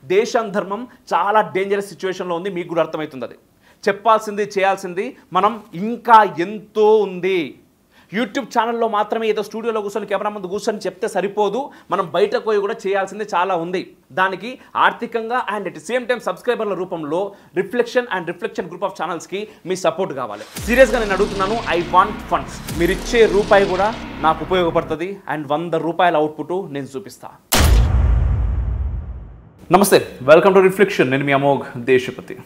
దేశం ధర్మం చాలా డేంజరస్ సిచ్యువేషన్లో ఉంది మీకు కూడా అర్థమవుతుంది అది చెప్పాల్సింది చేయాల్సింది మనం ఇంకా ఎంతో ఉంది యూట్యూబ్ ఛానల్లో మాత్రమే ఏదో స్టూడియోలో కూర్చొని కెమెరా ముందు కూర్చొని చెప్తే సరిపోదు మనం బయటకు పోయి కూడా చేయాల్సింది చాలా ఉంది దానికి ఆర్థికంగా అండ్ అట్ సేమ్ టైం సబ్స్క్రైబర్ల రూపంలో reflection and reflection group of ఛానల్స్కి మీ సపోర్ట్ కావాలి సీరియస్గా నేను అడుగుతున్నాను ఐ వాంట్ ఫండ్స్ మీరు ఇచ్చే రూపాయి కూడా నాకు ఉపయోగపడుతుంది అండ్ వంద రూపాయల అవుట్పుట్ నేను చూపిస్తా నమస్తే వెల్కమ్ టు రిఫ్లెక్షన్ నేను మీ అమోఘ్ దేశపతి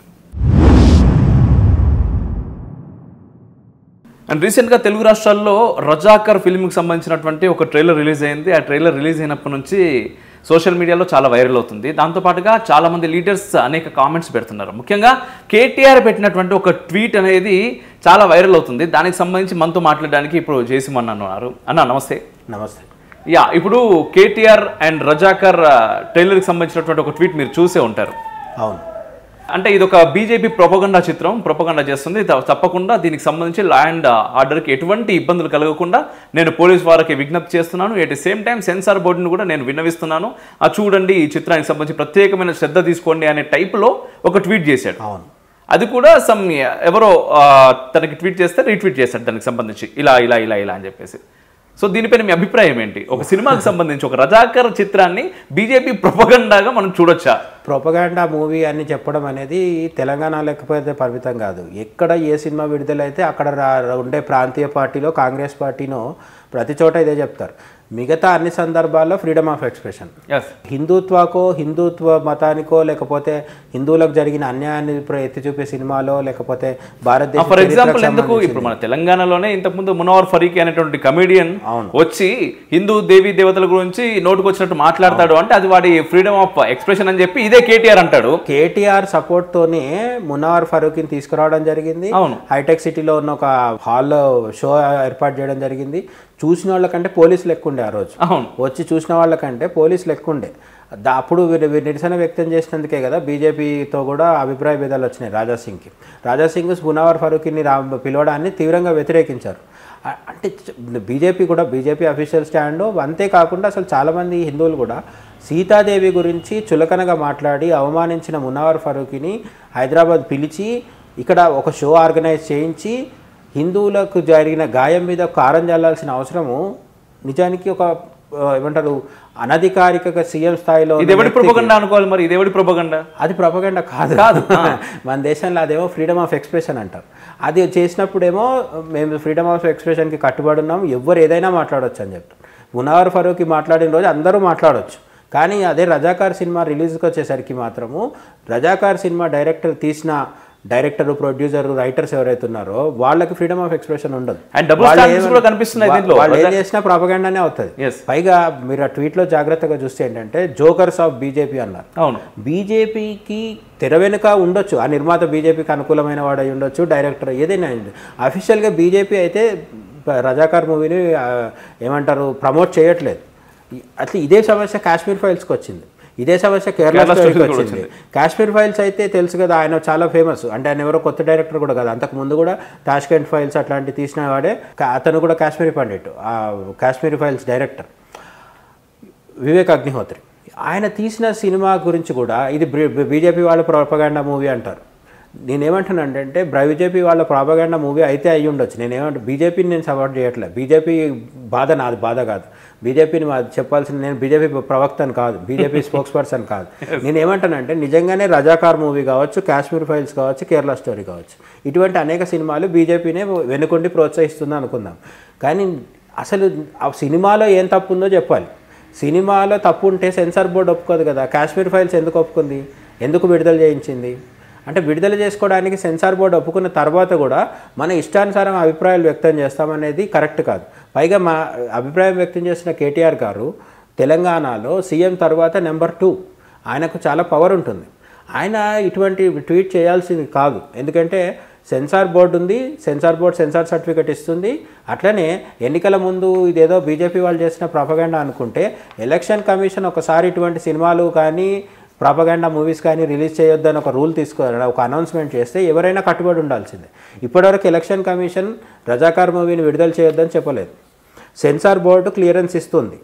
అండ్ రీసెంట్గా తెలుగు రాష్ట్రాల్లో రజాకర్ ఫిల్మ్కి సంబంధించినటువంటి ఒక ట్రైలర్ రిలీజ్ అయింది ఆ ట్రైలర్ రిలీజ్ అయినప్పటి నుంచి సోషల్ మీడియాలో చాలా వైరల్ అవుతుంది దాంతోపాటుగా చాలామంది లీడర్స్ అనేక కామెంట్స్ పెడుతున్నారు ముఖ్యంగా కేటీఆర్ పెట్టినటువంటి ఒక ట్వీట్ అనేది చాలా వైరల్ అవుతుంది దానికి సంబంధించి మనతో మాట్లాడడానికి ఇప్పుడు జేసిమన్ అన్నారు అన్న నమస్తే నమస్తే యా ఇప్పుడు కేటీఆర్ అండ్ రజాకర్ ట్రైలర్కి సంబంధించినటువంటి ఒక ట్వీట్ మీరు చూసే ఉంటారు అవును అంటే ఇది ఒక బీజేపీ ప్రొపగండా చిత్రం ప్రొపగండా చేస్తుంది త- తప్పకుండా దీనికి సంబంధించి లా అండ్ ఆర్డర్కి ఎటువంటి ఇబ్బందులు కలగకుండా నేను పోలీస్ వారికి విజ్ఞప్తి చేస్తున్నాను at the same time censor బోర్డును కూడా నేను విన్నవిస్తున్నాను ఆ చూడండి ఈ చిత్రానికి సంబంధించి ప్రత్యేకమైన శ్రద్ధ తీసుకోండి అనే టైప్లో ఒక ట్వీట్ చేశాడు అవును అది కూడా సమ్ ఎవరో ఆ, తనకి ట్వీట్ చేస్తే రీట్వీట్ చేశాడు దానికి సంబంధించి ఇలా ఇలా ఇలా ఇలా అని చెప్పేసి సో దీనిపైన మీ అభిప్రాయం ఏంటి ఒక సినిమాకి సంబంధించి ఒక రజాకర్ చిత్రాన్ని బీజేపీ ప్రొపగండాగా మనం చూడొచ్చా ప్రొపగాండా మూవీ అని చెప్పడం అనేది తెలంగాణ లేకపోతే పరిమితం కాదు ఎక్కడ ఏ సినిమా విడుదలైతే అక్కడ రా- ఉండే ప్రాంతీయ పార్టీలో కాంగ్రెస్ పార్టీనో ప్రతి చోట ఇదే చెప్తారు మిగతా అన్ని సందర్భాల్లో ఫ్రీడమ్ ఆఫ్ ఎక్స్ప్రెషన్ ఎస్ హిందుత్వకో హిందుత్వ మతానికో లేకపోతే హిందువులకు జరిగిన అన్యాయాన్ని ప్ర- ఎత్తి చూపే సినిమాలో లేకపోతే భారతదేశ ఫర్ చరిత్రకు ఎగ్జాంపుల్ ఎందుకు సంబంధించి- ఇప్పుడు మన తెలంగాణలోనే ఇంతకుముందు మునవర్ ఫరీకి అనేటువంటి కమెడియన్ అవును. వచ్చి హిందూ దేవీ దేవతల గురించి నోటుకు వచ్చినట్టు మాట్లాడతాడు అంటే అది వాడి ఫ్రీడమ్ ఆఫ్ ఎక్స్ప్రెషన్ అని చెప్పి ఇదే కేటీఆర్ అంటాడు కేటీఆర్ సపోర్ట్ తోనే మునవర్ ఫరూక్ ని తీసుకురావడం జరిగింది అవును. హైటెక్ సిటీలో ఉన్న ఒక హాల్లో షో ఏర్పాటు చేయడం జరిగింది చూసిన వాళ్ళకంటే పోలీసులు ఎక్కువ ఉండే ఆ రోజు అవును వచ్చి చూసిన వాళ్ళకంటే పోలీసులు ఎక్కువ ఉండే దా- అప్పుడు వీరు- వీరు నిరసన వ్యక్తం చేసినందుకే కదా బీజేపీతో కూడా అభిప్రాయ భేదాలు వచ్చినాయి రాజాసింగ్కి రాజాసింగ్ మునవర్ ఫరూక్ని రా పిలవడాన్ని తీవ్రంగా వ్యతిరేకించారు అ- అంటే బీజేపీ కూడా బీజేపీ అఫీషియల్ స్టాండ్ అంతేకాకుండా అసలు చాలామంది హిందువులు కూడా సీతాదేవి గురించి చులకనగా మాట్లాడి అవమానించిన మునవర్ ఫరూక్ని హైదరాబాద్ పిలిచి ఇక్కడ ఒక షో ఆర్గనైజ్ చేయించి హిందువులకు జరిగిన గాయం మీద కారం చల్లాల్సిన అవసరము నిజానికి ఒక ఆ, ఏమంటారు అనధికారిక సీఎం స్థాయిలో ఉన్న ఇది ఎవడి వ్యక్తికి- ప్రొపగండా అనుకోవాలి మరి ఇది ఎవడి ప్రొపగండా అది ప్రపగండ కాదు కాదు. మన దేశంలో అదేమో ఫ్రీడమ్ ఆఫ్ ఎక్స్ప్రెషన్ అంటారు అది చేసినప్పుడేమో మేము ఫ్రీడమ్ ఆఫ్ ఎక్స్ప్రెషన్కి కట్టుబడి ఉన్నాం ఎవరు ఏదైనా మాట్లాడొచ్చు అని చెప్తారు మునావర్ ఫరూక్కి మాట్లాడిన రోజు అందరూ మాట్లాడొచ్చు కానీ అదే రజాకార్ సినిమా రిలీజ్కి వచ్చేసరికి మాత్రము రజాకార్ సినిమా డైరెక్టర్ తీసిన డైరెక్టర్ ప్రొడ్యూసర్ రైటర్స్ ఎవరైతే ఉన్నారో వాళ్ళకి ఫ్రీడమ్ ఆఫ్ ఎక్స్ప్రెషన్ ఉండదు And double వాళ్ళు standards ఏమన్- కూడా కనిపిస్తున్నాయి దీంట్లో. వాళ్ళు ఏం చేసినా ప్రాపగాండానే అవుతుంది Yes. పైగా మీరు ఆ ట్వీట్లో జాగ్రత్తగా చూస్తే ఏంటంటే జోకర్స్ ఆఫ్ బీజేపీ అన్నారు అవును బీజేపీకి తెర వెనుక ఉండొచ్చు ఆ నిర్మాత బీజేపీకి అనుకూలమైన వాడు అయి ఉండొచ్చు డైరెక్టర్ ఏదైనా అయ్యింది అఫీషియల్గా బీజేపీ అయితే ప- రజాకార్ మూవీని ఆ, ఏమంటారు ప్రమోట్ చేయట్లేదు ఈ- అట్లా ఇదే సమస్య కాశ్మీర్ ఫైల్స్కి వచ్చింది ఇదే సమస్య కేరళ కేరళ స్టోరీకి స్టోరీకి కూడా వచ్చింది కాశ్మీర్ ఫైల్స్ అయితే తెలుసు కదా ఆయన చాలా ఫేమస్ అంటే ఆయన ఎవరో కొత్త డైరెక్టర్ కూడా కదా అంతకు ముందు కూడా తాష్కెంట్ ఫైల్స్ అట్లాంటి తీసిన వాడే కా- అతను కూడా కాశ్మీరీ పండిట్ ఆ కాశ్మీరీ ఫైల్స్ డైరెక్టర్ వివేక్ అగ్నిహోత్రి ఆయన తీసిన సినిమా గురించి కూడా ఇది బీజేపీ వాళ్ళ ప్రాపగాండా మూవీ అంటారు నేనేమంటానంటే బీజేపీ వాళ్ళ ప్రాపగాండా మూవీ అయితే అయ్యి ఉండొచ్చు నేనేమంటే బీజేపీని నేను సపోర్ట్ చేయట్లేదు బీజేపీ బాధ నాది బాధ కాదు బీజేపీని మా- చెప్పాల్సింది నేను బీజేపీ ప్రవక్తను కాదు బీజేపీ స్పోక్స్ పర్సన్ కాదు నేను ఏమంటానంటే నిజంగానే రజాకార్ మూవీ కావచ్చు కాశ్మీర్ ఫైల్స్ కావచ్చు కేరళ స్టోరీ కావచ్చు ఇటువంటి అనేక సినిమాలు బీజేపీనే వెనుకొండి ప్రోత్సహిస్తుంది అనుకుందాం కానీ అసలు ఆ సినిమాలో ఏం తప్పు ఉందో చెప్పాలి సినిమాలో తప్పు ఉంటే సెన్సార్ బోర్డు ఒప్పుకోదు కదా కాశ్మీర్ ఫైల్స్ ఎందుకు ఒప్పుకుంది ఎందుకు విడుదల చేయించింది అంటే విడుదల చేసుకోవడానికి సెన్సార్ బోర్డు ఒప్పుకున్న తర్వాత కూడా మన ఇష్టానుసారం అభిప్రాయాలు వ్యక్తం చేస్తామనేది కరెక్ట్ కాదు పైగా మా అభిప్రాయం వ్యక్తం చేసిన కేటీఆర్ గారు తెలంగాణలో సీఎం తర్వాత నెంబర్ టూ ఆయనకు చాలా పవర్ ఉంటుంది ఆయన ఇటువంటి ట్వీట్ చేయాల్సింది కాదు ఎందుకంటే సెన్సార్ బోర్డు ఉంది సెన్సార్ బోర్డు సెన్సార్ సర్టిఫికేట్ ఇస్తుంది అట్లనే ఎన్నికల ముందు ఇదేదో బీజేపీ వాళ్ళు చేసిన ప్రాపగాండా అనుకుంటే ఎలక్షన్ కమిషన్ ఒకసారి ఇటువంటి సినిమాలు కానీ ప్రాపగాండా మూవీస్ కానీ రిలీజ్ చేయొద్దని ఒక రూల్ తీసుకో ఒక అనౌన్స్మెంట్ చేస్తే ఎవరైనా కట్టుబడి ఉండాల్సిందే ఇప్పటివరకు ఎలక్షన్ కమిషన్ రజాకార్ మూవీని విడుదల చేయొద్దని చెప్పలేదు సెన్సార్ బోర్డు క్లియరెన్స్ ఇస్తుంది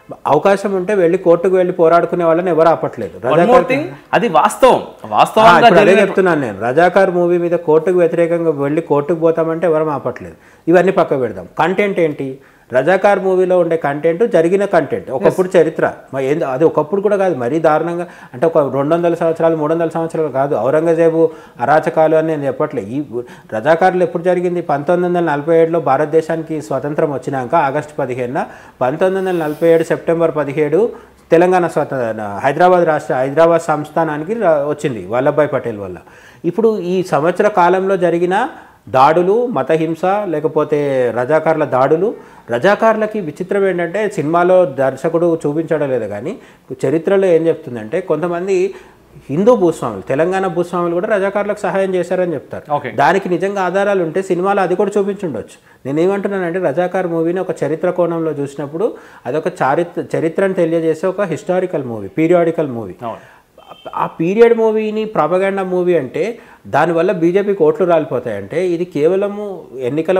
అవకాశం ఉంటే వెళ్ళి కోర్టుకు వెళ్ళి పోరాడుకునే వాళ్ళని ఎవరు ఆపట్లేదు వన్ మోర్ రజాకార్ థింగ్ అది వాస్తవం ఆ, వాస్తవంగా ఇప్పుడు అదే జరిగిన చెప్తున్నాను నేను రజాకార్ మూవీ మీద కోర్టుకు వ్యతిరేకంగా వెళ్ళి కోర్టుకు పోతామంటే ఎవరు ఆపట్లేదు ఇవన్నీ పక్క పెడదాం కంటెంట్ ఏంటి రజాకార్ మూవీలో ఉండే కంటెంట్ జరిగిన కంటెంట్ ఒకప్పుడు చరిత్ర మరి ఏంది అది ఒకప్పుడు కూడా కాదు మరీ దారుణంగా అంటే ఒక రెండు వందల సంవత్సరాలు మూడు వందల సంవత్సరాలు కాదు ఔరంగజేబు అరాచకాలు అని నేను చెప్పట్లే ఈ రజాకారులు ఎప్పుడు జరిగింది పంతొమ్మిది వందల నలభై ఏడులో భారతదేశానికి స్వతంత్రం వచ్చినాక ఆగస్టు పదిహేనున పంతొమ్మిది వందల నలభై ఏడు సెప్టెంబర్ పదిహేడు తెలంగాణ స్వతంత్ర హైదరాబాద్ రాష్ట్ర హైదరాబాద్ సంస్థానానికి రా- వచ్చింది వల్లభాయ్ పటేల్ వల్ల ఇప్పుడు ఈ సంవత్సర కాలంలో జరిగిన దాడులు మతహింస లేకపోతే రజాకార్ల దాడులు రజాకార్లకి విచిత్రం ఏంటంటే సినిమాలో దర్శకుడు చూపించడం లేదు కానీ చరిత్రలో ఏం చెప్తుందంటే కొంతమంది హిందూ భూస్వాములు తెలంగాణ భూస్వాములు కూడా రజాకార్లకు సహాయం చేశారని చెప్తారు ఓకే దానికి నిజంగా ఆధారాలు ఉంటే సినిమాలో అది కూడా చూపించుండొచ్చు నేను ఏమంటున్నానంటే రజాకార్ మూవీని ఒక చరిత్ర కోణంలో చూసినప్పుడు అదొక చారిత్ర చరిత్రను తెలియజేసే ఒక హిస్టారికల్ మూవీ పీరియాడికల్ మూవీ అవును ఆ పీరియడ్ మూవీని ప్రాపగాండా మూవీ అంటే దానివల్ల బీజేపీకి ఓట్లు రాలిపోతాయంటే ఇది కేవలము ఎన్నికల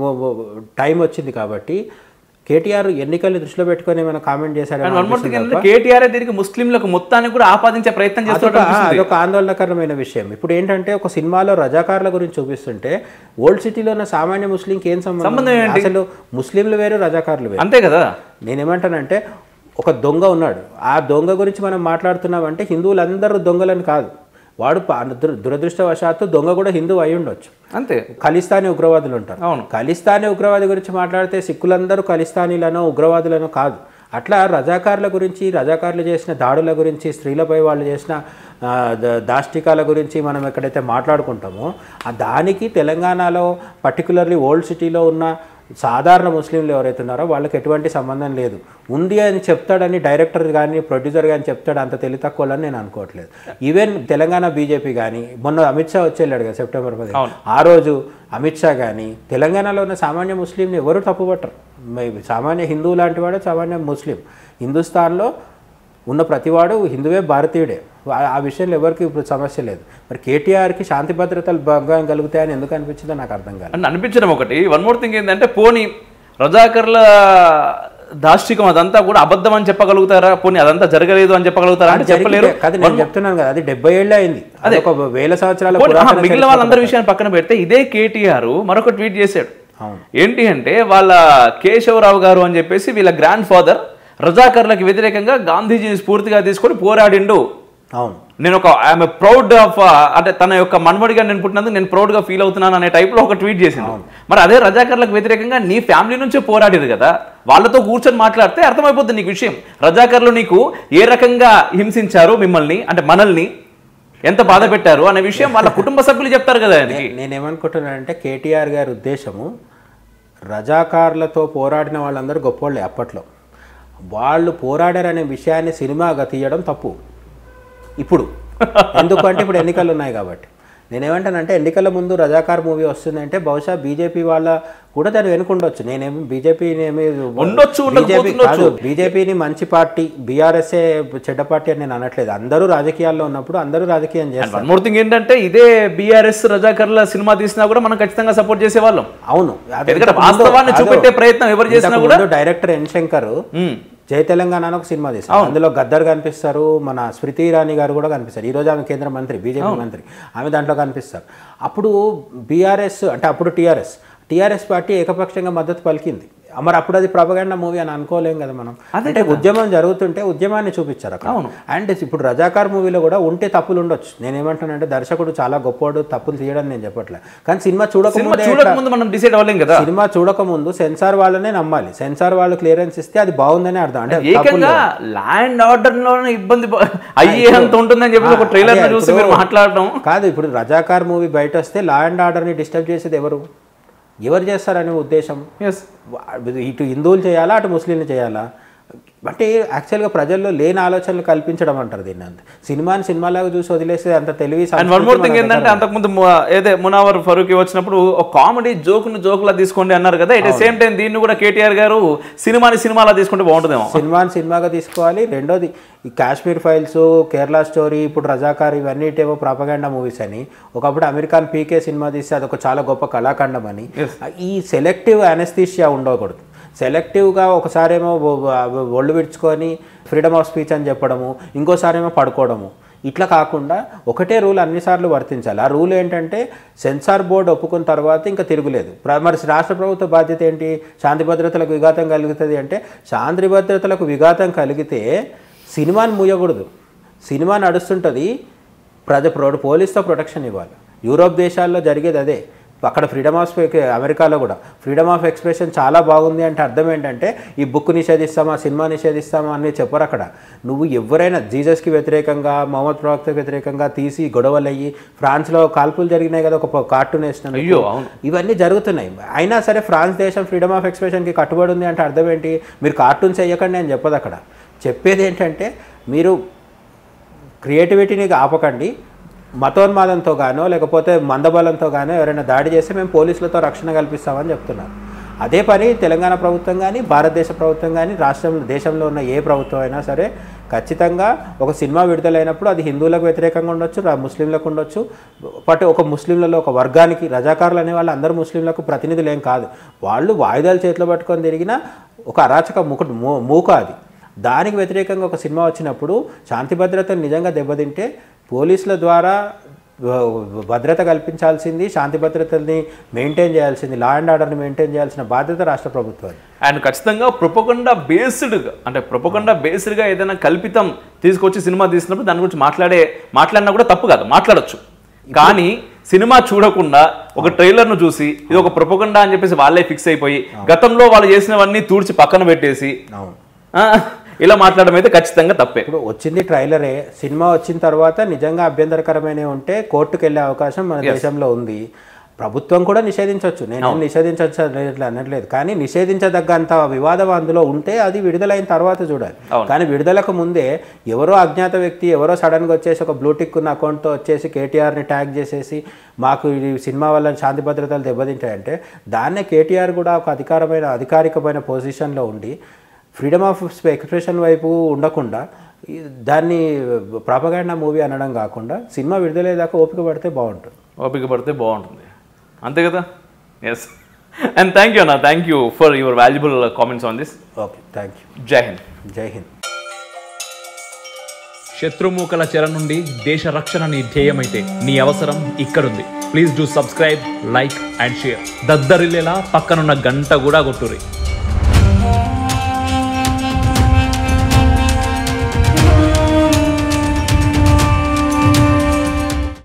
టైం వచ్చింది కాబట్టి కేటీఆర్ ఎన్నికల్ని దృష్టిలో పెట్టుకొని ఏమైనా కామెంట్ చేశారని వన్ మోర్ థింగ్ ఏంటంటే కేటీఆర్ దీనికి ముస్లింలకు మొత్తానికి కూడా ఆపాదించే ప్రయత్నం అదొక చేస్తున్నారు అదొక ఆందోళనకరమైన విషయం ఇప్పుడు ఏంటంటే ఒక సినిమాలో రజాకార్ల గురించి చూపిస్తుంటే ఓల్డ్ సిటీలో ఉన్న సామాన్య ముస్లింకి ఏం సంబంధం సంబంధం ఏంటి? అసలు ముస్లింలు వేరు రజాకార్లు వేరు అంతే కదా నేనేమంటానంటే ఒక దొంగ ఉన్నాడు ఆ దొంగ గురించి మనం మాట్లాడుతున్నామంటే హిందువులందరూ దొంగలని కాదు వాడు ప- దుర- దురదృష్టవశాత్తు దొంగ కూడా హిందువు అయి ఉండొచ్చు అంతే ఖలిస్తానీ ఉగ్రవాదులు ఉంటారు అవును. ఖలిస్తానీ ఉగ్రవాది గురించి మాట్లాడితే సిక్కులందరూ ఖలిస్తానీలనో ఉగ్రవాదులనో కాదు అట్లా రజాకార్ల గురించి రజాకార్లు చేసిన దాడుల గురించి స్త్రీలపై వాళ్ళు చేసిన ఆ, ద- దాష్టికాల గురించి మనం ఎక్కడైతే మాట్లాడుకుంటామో ఆ దానికి తెలంగాణలో పర్టికులర్లీ ఓల్డ్ సిటీలో ఉన్న సాధారణ ముస్లింలు ఎవరైతే ఉన్నారో వాళ్ళకి ఎటువంటి సంబంధం లేదు ఉంది అని చెప్తాడని డైరెక్టర్ కానీ ప్రొడ్యూసర్ కానీ చెప్తాడు అంత తెలివి తక్కువ నేను అనుకోవట్లేదు ఈవెన్ తెలంగాణ బీజేపీ కానీ మొన్న అమిత్ షా వచ్చి వెళ్ళాడు కదా సెప్టెంబర్ పది ఆ రోజు అమిత్ షా కానీ తెలంగాణలో ఉన్న సామాన్య ముస్లింని ఎవరు తప్పుపట్టరు మే- సామాన్య హిందువు లాంటి వాడు సామాన్య ముస్లిం హిందుస్థాన్లో ఉన్న ప్రతివాడు హిందువే భారతీయుడే ఆ- ఆ విషయంలో ఎవరికి ఇప్పుడు సమస్య లేదు మరి కేటీఆర్కి శాంతి భద్రతలు భంగం కలుగుతాయని ఎందుకు అనిపించిందో నాకు అర్థం కాదు అని అనిపించడం ఒకటి వన్ మోర్ థింగ్ ఏంటంటే పోనీ రజాకర్ల దాష్టికం అదంతా కూడా అబద్ధం అని చెప్పగలుగుతారా పోనీ అదంతా జరగలేదు అని చెప్పగలుగుతారా అంటే చెప్పలేరు కదా నేను చెప్తున్నాను కదా అది డెబ్బై ఏళ్ళే అయింది అది ఒక వేల సంవత్సరాల పోనీ, ఆహా, పురాతన మిగిలిన చరిత్ర. వాళ్ళందరి విషయాన్ని పక్కన పెడితే ఇదే కేటీఆర్ మరొక ట్వీట్ చేశాడు అవును ఏంటి అంటే వాళ్ళ కేశవరావు గారు అని చెప్పేసి వీళ్ళ గ్రాండ్ ఫాదర్ రజాకర్లకు వ్యతిరేకంగా గాంధీజీని స్ఫూర్తిగా తీసుకొని పోరాడిండు అవును నేను ఒక ఐఎమ్ ప్రౌడ్ ఆఫ్ అంటే తన యొక్క మన్మడిగా నేను పుట్టినందుకు నేను proud గా ఫీల్ అవుతున్నాను అనే type లో ఒక ట్వీట్ చేసింది మరి అదే రజాకర్లకు వ్యతిరేకంగా నీ ఫ్యామిలీ నుంచే పోరాడేది కదా వాళ్ళతో కూర్చొని మాట్లాడితే అర్థమైపోతుంది నీకు విషయం రజాకర్లు నీకు ఏ రకంగా హింసించారు మిమ్మల్ని అంటే మనల్ని ఎంత బాధ పెట్టారు అనే విషయం వాళ్ళ కుటుంబ సభ్యులు చెప్తారు కదా ఆయనకి నేనేమనుకుంటున్నానంటే కేటీఆర్ గారి ఉద్దేశము రజాకార్లతో పోరాడిన వాళ్ళందరూ గొప్పోళ్ళే అప్పట్లో వాళ్ళు పోరాడారనే విషయాన్ని సినిమాగా తీయడం తప్పు ఇప్పుడు ఎందుకంటే ఇప్పుడు ఎన్నికలు ఉన్నాయి కాబట్టి నేనేమంటానంటే ఎన్నికల ముందు రజాకార్ మూవీ వస్తుందంటే బహుశా బీజేపీ వాళ్ళ కూడా దాన్ని వెనుకుండొచ్చు నేనేమి బీజేపీని ఏమి ఉండొచ్చు, బీజేపీ ఉండకపోతుండొచ్చు. కాదు బీజేపీని మంచి పార్టీ బీఆర్ఎస్ఏ చెడ్డ పార్టీ అని నేను అనట్లేదు అందరూ రాజకీయాల్లో ఉన్నప్పుడు అందరూ రాజకీయం చేస్తారు వన్ మోర్ థింగ్ ఏంటంటే ఇదే బీఆర్ఎస్ రజాకర్ల సినిమా తీసినా కూడా మనం ఖచ్చితంగా సపోర్ట్ చేసేవాళ్ళం అవును అది ఎందుకంటే ఇంతకు ముందు- వాస్తవాన్ని కాదు. చూపెట్టే ప్రయత్నం ఎవరు చేసినా ఇంతకు కూడా ముందు డైరెక్టర్ ఎన్ శంకర్ ఉమ్, జై తెలంగాణ అని ఒక సినిమా తీస్తారు అందులో గద్దర్ కనిపిస్తారు మన స్మృతి ఇరానీ గారు కూడా కనిపిస్తారు ఈ రోజు ఆమె కేంద్ర మంత్రి బీజేపీ మంత్రి ఆమె దాంట్లో కనిపిస్తారు అప్పుడు బీఆర్ఎస్ అంటే అప్పుడు టీఆర్ఎస్ టీఆర్ఎస్ పార్టీ ఏకపక్షంగా మద్దతు పలికింది మరి అప్పుడు అది ప్రభగండ మూవీ అని అనుకోలేం కదా మనం అంటే ఉద్యమం జరుగుతుంటే ఉద్యమాన్ని చూపించారు అక్కడ అండ్ ఇప్పుడు రజాకార్ మూవీలో కూడా ఉంటే తప్పులు ఉండొచ్చు నేనేమంటానంటే దర్శకుడు చాలా గొప్పోడు తప్పులు తీయడం నేను చెప్పట్లే కానీ సినిమా సినిమా చూడకముందే చూడక ముందు మనం డిసైడ్ అవ్వలేం కదా సినిమా చూడకముందు సెన్సార్ వాళ్ళనే నమ్మాలి సెన్సార్ వాళ్ళు క్లియరెన్స్ ఇస్తే అది బాగుందని అర్థం అంటే తప్పులు ఏకంగా ల్యాండ్ ఆర్డర్ లోనే ఇబ్బంది ప- అయ్యేంత ఉంటుందని చెప్పి ఒక ట్రైలర్ అదే చూసి ఇప్పుడు- మీరు మాట్లాడడం కాదు ఇప్పుడు రజాకార్ మూవీ బయట వస్తే లా అండ్ ఆర్డర్ని డిస్టర్బ్ చేసేది ఎవరు ఎవరు చేస్తారనే ఉద్దేశం ఎస్ వా- ఇటు హిందువులు చేయాలా అటు ముస్లింలు చేయాలా అంటే యాక్చువల్గా ప్రజల్లో లేని ఆలోచనలు కల్పించడం అంటారు దీన్ని అంత సినిమాని సినిమాలాగా చూసి వదిలేస్తే అంత తెలివి అండ్ సంస్కృతి వన్ మోర్ మన థింగ్ దగ్గర ఏంటంటే అంతకుముందు ము- ఏదే మునావర్ ఫరూకి వచ్చినప్పుడు ఒక కామెడీ జోకును జోకులా తీసుకోండి అన్నారు కదా ఎట్ సేమ్ టైం దీన్ని కూడా కేటీఆర్ గారు సినిమాని సినిమాలా తీసుకుంటే బాగుంటుందేమో సినిమాని సినిమాగా తీసుకోవాలి రెండోది ఈ కాశ్మీర్ ఫైల్స్ కేరళ స్టోరీ ఇప్పుడు రజాకార్ ఇవన్నిటేమో ప్రాపగాండా మూవీస్ అని ఒకప్పుడు అమెరికన్ పీకే సినిమా తీస్తే అదొక చాలా గొప్ప కళాఖండం అని ఈ సెలెక్టివ్ అనస్థీషియా ఉండకూడదు సెలెక్టివ్గా ఒకసారేమో ఒ- ఒ- ఒళ్ళు విడుచుకొని ఫ్రీడమ్ ఆఫ్ స్పీచ్ అని చెప్పడము ఇంకోసారేమో పడుకోవడము ఇట్లా కాకుండా ఒకటే రూల్ అన్నిసార్లు వర్తించాలి ఆ రూల్ ఏంటంటే సెన్సార్ బోర్డు ఒప్పుకున్న తర్వాత ఇంకా తిరుగులేదు ప్ర- మరి రాష్ట్ర ప్రభుత్వ బాధ్యత ఏంటి శాంతి భద్రతలకు విఘాతం కలుగుతుంది అంటే శాంతి భద్రతలకు విఘాతం కలిగితే సినిమాని మూయకూడదు సినిమా నడుస్తుంటుంది ప్రజ ప్రో పోలీస్తో ప్రొటెక్షన్ ఇవ్వాలి యూరోప్ దేశాల్లో జరిగేది అదే అక్కడ ఫ్రీడమ్ ఆఫ్ స్పీ అమెరికాలో కూడా ఫ్రీడమ్ ఆఫ్ ఎక్స్ప్రెషన్ చాలా బాగుంది అంటే అర్థం ఏంటంటే ఈ బుక్ నిషేధిస్తామా సినిమా నిషేధిస్తామా అని చెప్పరు అక్కడ నువ్వు ఎవరైనా జీసస్కి వ్యతిరేకంగా మొహమ్మద్ ప్రవక్తకి వ్యతిరేకంగా తీసి గొడవలు అయ్యి ఫ్రాన్స్లో కాల్పులు జరిగినాయి కదా ఒక కార్టూన్ వేసిన అయ్యో అవును ఇవన్నీ జరుగుతున్నాయి అయినా సరే ఫ్రాన్స్ దేశం ఫ్రీడమ్ ఆఫ్ ఎక్స్ప్రెషన్కి కట్టుబడి ఉంది అంటే అర్థం ఏంటి మీరు కార్టూన్స్ వేయకండి అని చెప్పదు అక్కడ చెప్పేది ఏంటంటే మీరు క్రియేటివిటీని ఆపకండి మతోన్మాదంతో గానో లేకపోతే మందబలంతో గానో ఎవరైనా దాడి చేస్తే మేము పోలీసులతో రక్షణ కల్పిస్తామని చెప్తున్నారు అదే పని తెలంగాణ ప్రభుత్వం కానీ భారతదేశ ప్రభుత్వం కానీ రాష్ట్రంలో దేశంలో ఉన్న ఏ ప్రభుత్వం అయినా సరే ఖచ్చితంగా ఒక సినిమా విడుదలైనప్పుడు అది హిందువులకు వ్యతిరేకంగా ఉండొచ్చు రా- ముస్లింలకు ఉండొచ్చు బట్ ఒక ముస్లింలలో ఒక వర్గానికి రజాకారులు అనే వాళ్ళు అందరూ ముస్లింలకు ప్రతినిధులు ఏం కాదు వాళ్ళు వాయిదాలు చేతిలో పట్టుకొని తిరిగిన ఒక అరాచక ముకు మూ- మూక అది దానికి వ్యతిరేకంగా ఒక సినిమా వచ్చినప్పుడు శాంతి భద్రతను నిజంగా దెబ్బతింటే పోలీసుల ద్వారా వ- భద్రత కల్పించాల్సింది శాంతి భద్రతల్ని మెయింటైన్ చేయాల్సింది లా అండ్ ఆర్డర్ని మెయింటైన్ చేయాల్సిన బాధ్యత రాష్ట్ర ప్రభుత్వాన్ని అండ్ ఖచ్చితంగా ప్రొపగండా బేస్డ్గా అంటే ప్రొపగండా బేస్డ్గా ఏదైనా కల్పితం తీసుకొచ్చి సినిమా తీసినప్పుడు దాని గురించి మాట్లాడే మాట్లాడినా కూడా తప్పు కాదు మాట్లాడొచ్చు కానీ సినిమా చూడకుండా ఒక ట్రైలర్ ను చూసి ఇది ఒక ప్రొపగండా అని చెప్పేసి వాళ్ళే ఫిక్స్ అయిపోయి గతంలో వాళ్ళు చేసినవన్నీ తూడ్చి పక్కన పెట్టేసి అవును ఆ, ఇలా మాట్లాడడం అయితే ఖచ్చితంగా తప్పే ఇప్పుడు వచ్చింది ట్రైలరే సినిమా వచ్చిన తర్వాత నిజంగా అభ్యంతరకరమైనవి ఉంటే కోర్టుకు వెళ్ళే అవకాశం మన దేశంలో ఉంది ప్రభుత్వం కూడా నిషేధించవచ్చు నేను నిషేధించవచ్చు అనట్లే- అనట్లేదు కానీ నిషేధించదగ్గంత వివాదం అందులో ఉంటే అది విడుదలైన తర్వాత చూడాలి అవును. కానీ విడుదలకు ముందే ఎవరో అజ్ఞాత వ్యక్తి ఎవరో సడన్గా వచ్చేసి ఒక బ్లూటిక్ ఉన్న అకౌంట్తో వచ్చేసి కేటీఆర్ని ట్యాగ్ చేసేసి మాకు ఈ సినిమా వల్ల శాంతి భద్రతలు దెబ్బతింటాయంటే దాన్నే కేటీఆర్ కూడా ఒక అధికారమైన అధికారికమైన పొజిషన్లో ఉండి ఫ్రీడమ్ ఆఫ్ ఎక్స్ప్రెషన్ వైపు ఉండకుండా ఈ- దాన్ని ప్రాపగాండా మూవీ అనడం కాకుండా సినిమా విడుదలయ్యేదాకా ఓపిక పడితే బాగుంటుంది ఓపిక పడితే బాగుంటుంది అంతే కదా ఎస్ అండ్ థ్యాంక్ యూ అన్న thank you for your valuable comments on this okay thank you జై హింద్ జై హింద్ శత్రుమూకల చెర నుండి దేశ రక్షణ నీ ధ్యేయమైతే నీ అవసరం ఇక్కడుంది please do subscribe like and share దద్దరిల్లేలా పక్కనున్న గంట కూడా కొట్టుర్రి